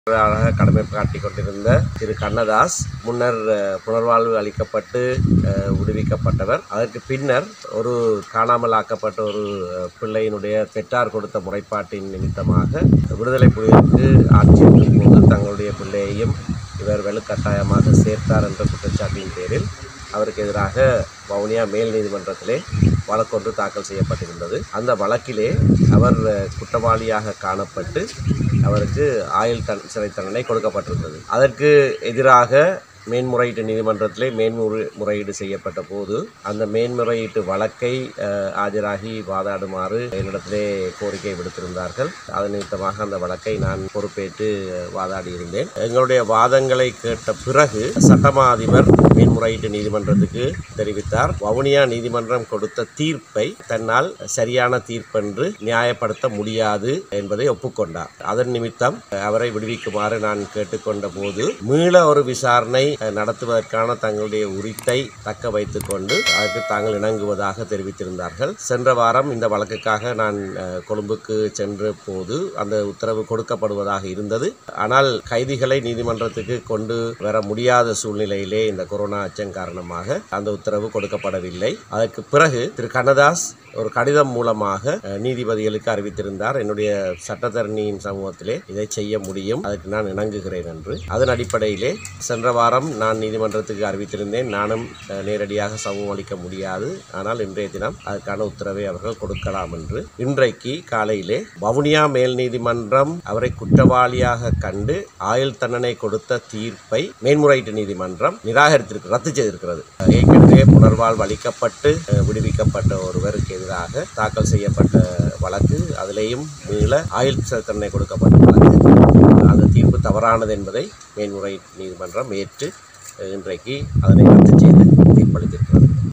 ஆளாக கடமை காட்டிக் கொண்டிருந்த திரு கண்ணதாஸ் முன்னர் அஹ், புனர்வாழ்வு அளிக்கப்பட்டு அஹ், விடுவிக்கப்பட்டவர் அதற்கு பின்னர் ஒரு காணாமல் ஆக்கப்பட்ட ஒரு அஹ், பிள்ளையினுடைய பெற்றார் கொடுத்த முறைப்பாட்டின் நிமித்தமாக விடுதலை புலிகளுக்கு ஆட்சி இருக்கும் போது தங்களுடைய பிள்ளையையும் இவர் வலுக்கட்டாயமாக சேர்த்தார் என்ற குற்றச்சாட்டின் பேரில் அவருக்கு எதிராக வவுனியா மேல் நீதிமன்றத்திலே வழக்கொன்று தாக்கல் செய்யப்பட்டிருந்தது அந்த வழக்கிலே அவர் அஹ், குற்றவாளியாக காணப்பட்டு அவருக்கு ஆயுள் தன் சிறை தண்டனை கொடுக்கப்பட்டிருந்தது அதற்கு எதிராக மேன்முறையீட்டு நீதிமன்றத்திலே மேன்முறை முறையீடு செய்யப்பட்ட போது அந்த மேன்முறையீட்டு வழக்கை அஹ், ஆஜராகி வாதாடுமாறு என்னிடத்திலே கோரிக்கை விடுத்திருந்தார்கள் அதன் நிமித்தமாக அந்த வழக்கை நான் பொறுப்பேற்று அஹ், வாதாடியிருந்தேன் எங்களுடைய வாதங்களை கேட்ட பிறகு சட்டமா அதிபர் மேன்முறையீட்டு நீதிமன்றத்துக்கு தெரிவித்தார் வவுனியா நீதிமன்றம் கொடுத்த தீர்ப்பை தன்னால் சரியான தீர்ப்பென்று நியாயப்படுத்த முடியாது என்பதை ஒப்புக்கொண்டார் அதன் நிமித்தம் அவரை விடுவிக்குமாறு நான் கேட்டுக்கொண்ட போது மீள ஒரு விசாரணை அஹ், நடத்துவதற்கான தங்களுடைய உரித்தை தக்க வைத்துக் கொண்டு அதற்கு தாங்கள் இணங்குவதாக தெரிவித்திருந்தார்கள் சென்ற வாரம் இந்த வழக்குக்காக நான் அஹ், கொழும்புக்கு சென்ற போது அந்த உத்தரவு கொடுக்கப்படுவதாக இருந்தது ஆனால் கைதிகளை நீதிமன்றத்துக்கு கொண்டு வர முடியாத சூழ்நிலையிலே இந்த கொரோனா அச்சம் காரணமாக அந்த உத்தரவு கொடுக்கப்படவில்லை அதற்கு பிறகு திரு கண்ணதாஸ் ஒரு கடிதம் மூலமாக அஹ், நீதிபதிகளுக்கு அறிவித்திருந்தார் என்னுடைய சட்டத்தரணியின் சமூகத்திலே இதை செய்ய முடியும் அதற்கு நான் இணங்குகிறேன் என்று அதன் அடிப்படையிலே சென்ற வாரம் நான் நீதிமன்றத்துக்கு அறிவித்திருந்தேன் நானும் அஹ், நேரடியாக சமூகம் அளிக்க முடியாது ஆனால் இன்றைய தினம் அதற்கான உத்தரவை அவர்கள் கொடுக்கலாம் என்று இன்றைக்கு காலையிலே வவுனியா மேல் நீதிமன்றம் அவரை குற்றவாளியாக கண்டு ஆயுள் தண்டனை கொடுத்த தீர்ப்பை மேன்முறையீட்டு நீதிமன்றம் நிராகரித்திருக்கு ரத்து செய்திருக்கிறது ஏற்கனவே புனர்வாழ்வு அளிக்கப்பட்டு அஹ், விடுவிக்கப்பட்ட ஒருவருக்கு எதிராக தாக்கல் செய்யப்பட்ட வழக்கு அதிலேயும் மீள ஆயுள் சிறை தண்டனை கொடுக்கப்பட்ட வழக்கு அந்த தீர்ப்பு தவறானது என்பதை மேன்முறை நீதிமன்றம் ஏற்று அஹ், இன்றைக்கு அதனை ரத்து செய்து தீர்ப்பளித்திருக்கிறது